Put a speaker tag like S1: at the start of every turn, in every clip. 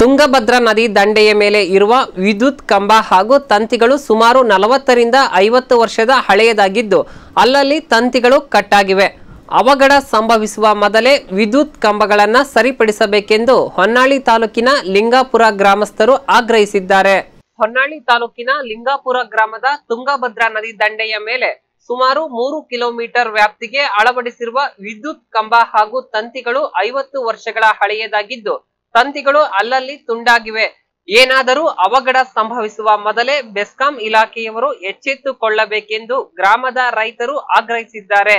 S1: ತುಂಗಭದ್ರಾ ನದಿ ದಂಡೆಯ ಮೇಲೆ ಇರುವ ವಿದ್ಯುತ್ ಕಂಬ ಹಾಗೂ ತಂತಿಗಳು ಸುಮಾರು ನಲವತ್ತರಿಂದ ಐವತ್ತು ವರ್ಷದ ಹಳೆಯದಾಗಿದ್ದು ಅಲ್ಲಲ್ಲಿ ತಂತಿಗಳು ಕಟ್ಟಾಗಿವೆ ಅವಘಡ ಸಂಭವಿಸುವ ಮೊದಲೇ ವಿದ್ಯುತ್ ಕಂಬಗಳನ್ನ ಸರಿಪಡಿಸಬೇಕೆಂದು ಹೊನ್ನಾಳಿ ತಾಲೂಕಿನ ಲಿಂಗಾಪುರ ಗ್ರಾಮಸ್ಥರು ಆಗ್ರಹಿಸಿದ್ದಾರೆ ಹೊನ್ನಾಳಿ ತಾಲೂಕಿನ ಲಿಂಗಾಪುರ ಗ್ರಾಮದ ತುಂಗಭದ್ರಾ ನದಿ ದಂಡೆಯ ಮೇಲೆ ಸುಮಾರು ಮೂರು ಕಿಲೋಮೀಟರ್ ವ್ಯಾಪ್ತಿಗೆ ಅಳವಡಿಸಿರುವ ವಿದ್ಯುತ್ ಕಂಬ ಹಾಗೂ ತಂತಿಗಳು ಐವತ್ತು ವರ್ಷಗಳ ಹಳೆಯದಾಗಿದ್ದು ತಂತಿಗಳು ಅಲ್ಲಲ್ಲಿ ತುಂಡಾಗಿವೆ ಏನಾದರೂ ಅವಘಡ ಸಂಭವಿಸುವ ಮೊದಲೇ ಬೆಸ್ಕಾಂ ಇಲಾಖೆಯವರು ಎಚ್ಚೆತ್ತುಕೊಳ್ಳಬೇಕೆಂದು ಗ್ರಾಮದ ರೈತರು ಆಗ್ರಹಿಸಿದ್ದಾರೆ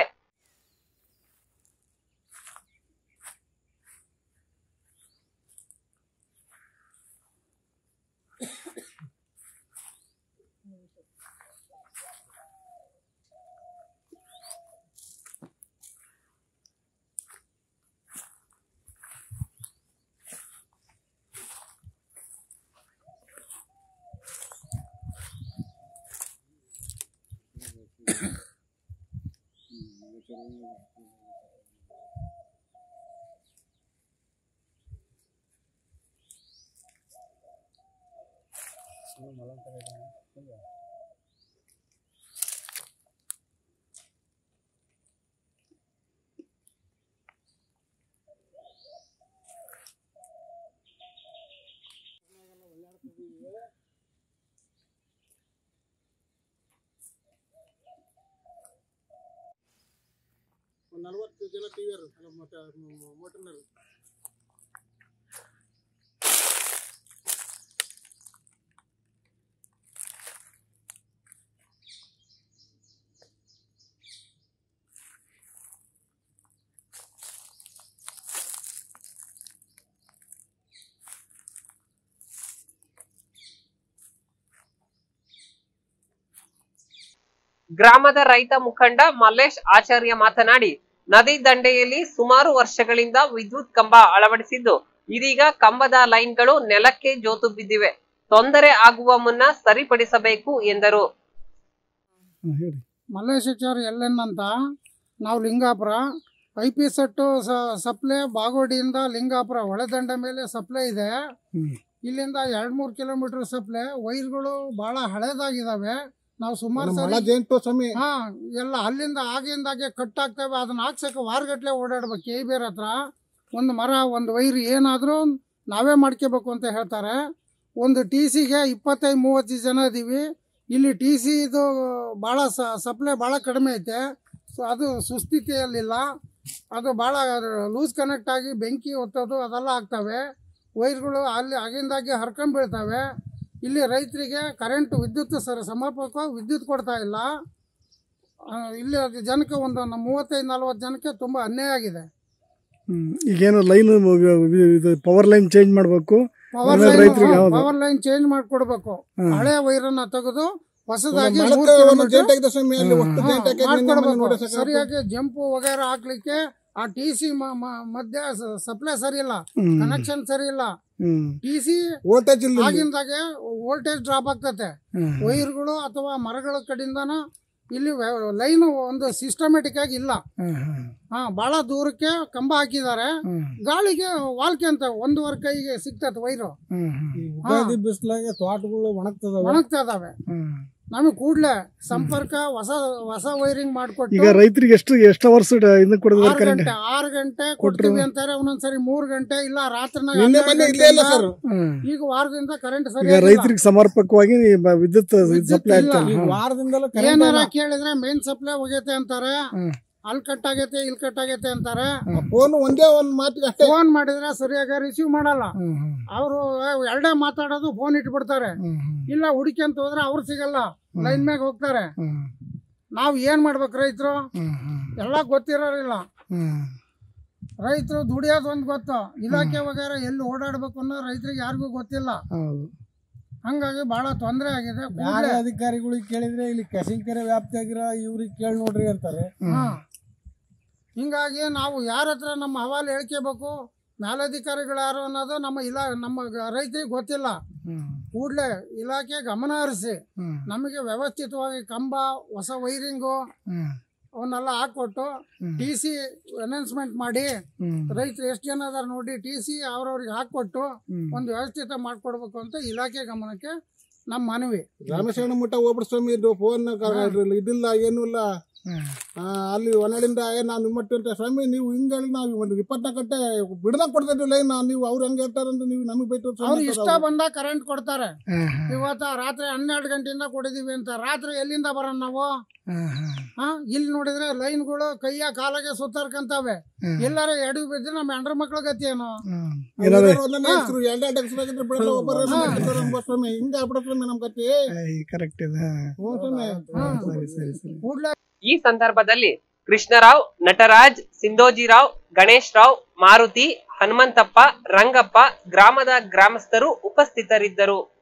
S2: ಒಂದು ನಲ್ವತ್ತು ಜನ ಟಿ ವಿ ಅಲ್ಲ ಮತ್ತೆ ಮೋಟರ್ನರು
S1: ಗ್ರಾಮದ ರೈತ ಮುಖಂಡ ಮಲ್ಲೇಶ್ ಆಚಾರ್ಯ ಮಾತನಾಡಿ ನದಿ ದಂಡೆಯಲ್ಲಿ ಸುಮಾರು ವರ್ಷಗಳಿಂದ ವಿದ್ಯುತ್ ಕಂಬ ಅಳವಡಿಸಿದ್ದು ಇದೀಗ ಕಂಬದ ಲೈನ್ಗಳು ನೆಲಕ್ಕೆ ಜೋತು ಬಿದ್ದಿವೆ ತೊಂದರೆ ಆಗುವ ಮುನ್ನ ಸರಿಪಡಿಸಬೇಕು ಎಂದರು
S2: ಹೇಳಿ
S3: ಮಲ್ಲೇಶಾಚಾರ್ಯ ಎನ್ ಅಂತ ನಾವು Lingapura I P set supply ಬಾಗೋಡಿಯಿಂದ ಲಿಂಗಾಪುರ ಒಳದಂಡ ಮೇಲೆ ಸಪ್ಲೈ ಇದೆ
S2: ಹ್ಮ್.
S3: ಇಲ್ಲಿಂದ ಎರಡು ಮೂರು ಕಿಲೋಮೀಟರ್ ಸಪ್ಲೈ ವೈರ್ಗಳು ಭಾಳ ಹಳೇದಾಗಿದ್ದಾವೆ ನಾವು ಸುಮಾರು
S2: ಮಳ
S3: ಸರಿ
S2: ಜಯಂತು ಸ್ವಾಮಿ
S3: ಹಾ ಎಲ್ಲ ಅಲ್ಲಿಂದ ಆಗಿಂದಾಗೆ ಕಟ್ ಆಗ್ತವೆ ಅದನ್ನ ಹಾಕ್ಸಕ್ಕೆ ವಾರಗಟ್ಲೆ ಓಡಾಡ್ಬೇಕು ಕೆ ಬೇರೆ ಹತ್ರ ಒಂದು ಮರ ಒಂದು ವೈರ್ ಏನಾದರೂ ನಾವೇ ಮಾಡ್ಕೋಬೇಕು ಅಂತ ಹೇಳ್ತಾರೆ ಒಂದು ಟಿ ಸಿಗೆ ಇಪ್ಪತ್ತೈದು ಮೂವತ್ತು ಜನ ಇದ್ದೀವಿ ಇಲ್ಲಿ ಟಿ ಸಿ ಇದು ಭಾಳ ಸಪ್ಲೈ ಭಾಳ ಕಡಿಮೆ ಐತೆ ಸೊ ಅದು ಸುಸ್ಥಿತಿಯಲ್ಲಿಲ್ಲ ಅದು ಭಾಳ ಲೂಸ್ ಕನೆಕ್ಟ್ ಆಗಿ ಬೆಂಕಿ ಹೊತ್ತೋದು ಅದೆಲ್ಲ ಆಗ್ತವೆ ವೈರ್ಗಳು ಅಲ್ಲಿ ಆಗಿಂದಾಗೆ ಹರ್ಕೊಂಡ್ ಬೀಳ್ತವೆ ಇಲ್ಲಿ ರೈತರಿಗೆ ಕರೆಂಟ್ ವಿದ್ಯುತ್ ಸರ್ ಸಮರ್ಪಕವಾಗಿ ವಿದ್ಯುತ್ ಕೊಡ್ತಾ ಇಲ್ಲ ಆ, ಇಲ್ಲಿ ಅದು ಜನಕ್ಕೆ ಒಂದು ನ- ಮೂವತ್ತೈದು ನಲ್ವತ್ತು ಜನಕ್ಕೆ ತುಂಬ ಅನ್ಯಾಯ ಆಗಿದೆ
S2: ಹ್ಮ್. ಈಗೇನು ಲೈನ್ ಇದು ಪವರ್ ಲೈನ್ ಚೇಂಜ್ ಮಾಡಬೇಕು
S3: ಪವರ್
S2: ಆಮೇಲೆ
S3: ಲೈನ್
S2: ರೈತ್ರಿಗೆ ಯಾವ್ದು?
S3: ಪವರ್ ಲೈನ್ ಚೇಂಜ್ ಮಾಡಿಕೊಡ್ಬೇಕು
S2: ಹ್ಮ್.
S3: ಹಳೆ ವೈರನ್ನ ತೆಗೆದು ಹೊಸದಾಗಿ
S2: ಮಳಕ್ಕೆ
S3: ಮೂರು
S2: ಒಂದು
S3: ಕಿಲೋಮೀಟರ್
S2: ಜಂಟ್ ಆಗಿದೆ ಸ್ವಾಮಿ, ಅಲ್ಲಿ ಒಟ್ಟು
S3: ಹಾ,
S2: ಜಂಟ್ ಹಾಕಿದ್ರೆ ನಿನ್ನೆ ಮೊನ್ನೆ ನೋಡಿ
S3: ಮಾಡ್ಕೊಡ್ಬೇಕು
S2: ಸಾಕು.
S3: ಸರಿಯಾಗಿ ಜಂಪು ವಗೈರೆ ಹಾಕ್ಲಿಕ್ಕೆ ಆ ಟಿ ಸಿ ಮಧ್ಯ ಸಪ್ಲೈ ಸರಿ ಇಲ್ಲ
S2: ಹ್ಮ್.
S3: ಕನೆಕ್ಷನ್ ಸರಿ ಇಲ್ಲ
S2: ಹ್ಮ್.
S3: ಟಿ ಸಿ
S2: ವೋಲ್ಟೇಜ್ ಇಲ್ಲ ಇಲ್ಲಿ.
S3: ಆಗಿಂದಾಗೆ ವೋಲ್ಟೇಜ್ ಡ್ರಾಪ್ ಆಗ್ತತೆ
S2: ಹ್ಮ್.
S3: ವೈರ್ಗಳು ಅಥವಾ ಮರಗಳ ಕಡೆಯಿಂದನ ಇಲ್ಲಿ ಲೈನ್ ಒಂದು ಸಿಸ್ಟಮೆಟಿಕ್ ಆಗಿ ಇಲ್ಲ
S2: ಹ್ಮ್, ಹ್ಮ್.
S3: ಹಾ ಬಹಳ ದೂರಕ್ಕೆ ಕಂಬ ಹಾಕಿದ್ದಾರೆ
S2: ಹ್ಮ್.
S3: ಗಾಳಿಗೆ ವಾಲ್ಕೆ ಅಂತ ಒಂದೂವರೆ ಕೈಗೆ ಸಿಗ್ತದೆ ವೈರು
S2: ಹ್ಮ್, ಹ್ಮ್.
S3: ಯುಗಾದಿ
S2: ಬಿಸಿಲಾಗೆ ತೋಟಗಳು ಒಣಗ್ತದವ
S3: ಒಣಗ್ತಾ ಇದಾವೆ ನಮಗೆ ಕೂಡ್ಲೆ ಸಂಪರ್ಕ ಹೊಸ ಹೊಸ ವೈರಿಂಗ್
S2: ಈಗ
S3: ಮಾಡಿಕೊಟ್ಟು
S2: ರೈತರಿಗೆ ಎಷ್ಟು ಎಷ್ಟು ಅವರ್ಸ್ ಇದನ್ನ ಕೊಡೋದು
S3: ಆರು
S2: ಕರೆಂಟ್
S3: ಗಂಟೆ ಆರು ಗಂಟೆ ಕೊಡ್ತೀವಿ ಅಂತಾರೆ ಒಂದೊಂದ್ಸರಿ ಮೂರ್ ಗಂಟೆ ಇಲ್ಲ ರಾತ್ರಿನಾಗ
S2: ನಿನ್ನೆ
S3: ಹನ್ನೆರಡು
S2: ಮೊನ್ನೆ ಇಲ್ಲೇ ಇಲ್ಲ
S3: ಗಂಟೆಯಿಂದ
S2: ಸರ್
S3: ಈಗ ವಾರದಿಂದ ಕರೆಂಟ್
S2: ಈಗ
S3: ಸರಿ
S2: ರೈತರಿಗೆ ಸಮರ್ಪಕವಾಗಿ ಬ- ವಿದ್ಯುತ್
S3: ವಿದ್ಯುತ್
S2: ಸಪ್ಲೈ
S3: ಇಲ್ಲ.
S2: ಆಗ್ತದೆ
S3: ಈ
S2: ವಾರದಿಂದಲೂ
S3: ಏನಾರ ಕೇಳಿದ್ರೆ ಮೇನ್ ಸಪ್ಲೈ ಹೋಗೈತೆ ಅಂತಾರೆ ಅಲ್ಲಿ ಕಟ್ ಆಗೈತೆ ಇಲ್ಲಿ ಕಟ್ ಆಗೈತೆ ಅಂತಾರೆ
S2: ಫೋನ್ ಒಂದೇ ಒಂದ್ ಮಾತಿಗೆ ಅಷ್ಟೇ
S3: ಫೋನ್ ಮಾಡಿದ್ರೆ ಸರಿಯಾಗಿ ರಿಸೀವ್ ಮಾಡಲ್ಲ ಅವರು ಎರಡೇ ಮಾತಾಡೋದು ಫೋನ್ ಇಟ್ಬಿಡ್ತಾರೆ ಇಲ್ಲ ಹುಡುಕ್ಯಂತ ಹೋದ್ರೆ ಅವ್ರು ಸಿಗಲ್ಲ ಲೈನ್ ಮ್ಯಾಗ ಹೋಗ್ತಾರೆ ನಾವ್ ಏನ್ ಮಾಡ್ಬೇಕು ರೈತರು ಎಲ್ಲ ಗೊತ್ತಿರೋರಿಲ್ಲ ರೈತರು ದುಡಿಯೋದು ಒಂದ್ ಗೊತ್ತು ಇಲಾಖೆ ವಗೈರೆ ಎಲ್ಲಿ ಓಡಾಡ್ಬೇಕು ಅನ್ನೋ ರೈತರಿಗೆ ಯಾರಿಗೂ ಗೊತ್ತಿಲ್ಲ
S2: ಹೌದು
S3: ಹಂಗಾಗಿ ಬಹಳ ತೊಂದರೆ ಆಗಿದೆ
S4: ಬೇರೆ ಅಧಿಕಾರಿಗಳಿಗೆ ಕೇಳಿದ್ರೆ ಇಲ್ಲಿ ಕೆಸಿಂಕೆರೆ ವ್ಯಾಪ್ತಿಯಾಗಿರೋ ಇವ್ರಿಗೆ ಕೇಳಿ ನೋಡ್ರಿ ಅಂತಾರೆ
S3: ಹಾ. ಹಿಂಗಾಗಿ ನಾವು ಯಾರ ಹತ್ರ ನಮ್ಮ ಹವಾಲು ಹೇಳ್ಕೋಬೇಕು ಮೇಲಧಿಕಾರಿಗಳು ಯಾರು ಅನ್ನೋದು ನಮ್ಮ ಇಲಾ ನಮ್ಮ ಗ- ರೈತರಿಗೆ ಗೊತ್ತಿಲ್ಲ ಕೂಡಲೇ ಇಲಾಖೆ ಗಮನ ಹರಿಸಿ ನಮಗೆ ವ್ಯವಸ್ಥಿತವಾಗಿ ಕಂಬ ಹೊಸ ವೈರಿಂಗು ಅವನ್ನೆಲ್ಲ ಹಾಕೊಟ್ಟು ಟಿ ಸಿ ಅನೌನ್ಸ್ಮೆಂಟ್ ಮಾಡಿ
S2: ಹ್ಮ್
S3: ರೈತರು ಎಷ್ಟು ಜನ ಅದಾರ ನೋಡಿ ಟಿ ಸಿ ಅವ್ರವ್ರಿಗೆ ಹಾಕೊಟ್ಟು
S2: ಹ್ಮ್.
S3: ಒಂದು ವ್ಯವಸ್ಥಿತ ಮಾಡ್ಕೊಡ್ಬೇಕು ಅಂತ ಇಲಾಖೆ ಗಮನಕ್ಕೆ ನಮ್ಮ ಮನವಿ
S5: ರಾಮೇಶ್ವರನ ಮಠ ಹೋಗ್ಬಿಟ್ಟು ಸ್ವಾಮಿ ಇದು ಫೋನ್ ಇದಿಲ್ಲ ಏನೂ ಇಲ್ಲ
S2: ಹ್ಮ್.
S5: ಆ, ಅಲ್ಲಿ ಹೊನ್ನಾಳಿಂದ ಏ ನಾನು ನಿಮ್ಮ ಮಟ್ಟ ಅಂತ ಸ್ವಾಮಿ ನೀವು ಹಿಂಗೆ ಹೇಳಿ ನಾವು ಒಂದು ಇಪ್ಪತ್ನಾಲ್ಕು ಗಂಟೆ ಬಿಡದಾಗ ಕೊಡ್ತಾ ಲೈನ್ ನೀವು ಅವ್ರು ಹೆಂಗೆ ಹೇಳ್ತಾರಂತ ನೀವು ನಮಗೆ ಬೈತು
S3: ಅವ್ರು ಇಷ್ಟ ಬಂದಾಗ ಕರೆಂಟ್ ಕೊಡ್ತಾರೆ
S2: ಹ್ಮ್, ಹ್ಮ್,
S3: ಇವತ್ತ ರಾತ್ರಿ ಹನ್ನೆರಡು ಗಂಟೆಯಿಂದ ಕೊಡಿದೀವಿ ಅಂತ ರಾತ್ರಿ ಎಲ್ಲಿಂದ ಬರೋಣ ನಾವು
S2: ಹ್ಮ್, ಹ್ಮ್.
S3: ಹಾ ಇಲ್ಲಿ ನೋಡಿದ್ರೆ ಲೈನ್ಗಳು ಕೈಯ ಕಾಲಾಗೆ ಸುತ್ತಾರ್ಕಂತಾವೆ
S2: ಹ್ಮ್.
S3: ಎಲ್ಲಾರ ಎಡವಿ ಬಿದ್ರೆ ನಮ್ಮ ಹೆಂಡ್ರ ಮಕ್ಳ ಗತಿ ಏನು
S2: ಹ್ಮ್. ಏನಾದ್ರು
S5: ಒಂದೊಂದು ಹೆಸರು ಎರಡೆರಡು ಹೆಸರು ಆಗಿದ್ರೆ ಬಿಡಲ್ಲ ಒಬ್ಬರು ಸ್ವಾಮಿ ಹಿಂಗೆ ಆಗ್ಬಿಡ ಸ್ವಾಮಿ ನಮ್ಮ ಕತ್ತಿ
S2: ಕರೆಕ್ಟ್ ಇದೆ
S5: ಹ್ಞೂ ಸ್ವಾಮಿ
S2: ಹಾ, ಸರಿ ಸರಿ ಸರಿ
S3: ಕೂಡ್ಲೆ
S1: ಈ ಸಂದರ್ಭದಲ್ಲಿ ಕೃಷ್ಣರಾವ್ ನಟರಾಜ್ ಸಿಂಧೋಜಿರಾವ್ ಗಣೇಶ್ ರಾವ್ ಮಾರುತಿ ಹನುಮಂತಪ್ಪ ರಂಗಪ್ಪ ಗ್ರಾಮದ ಗ್ರಾಮಸ್ಥರು ಉಪಸ್ಥಿತರಿದ್ದರು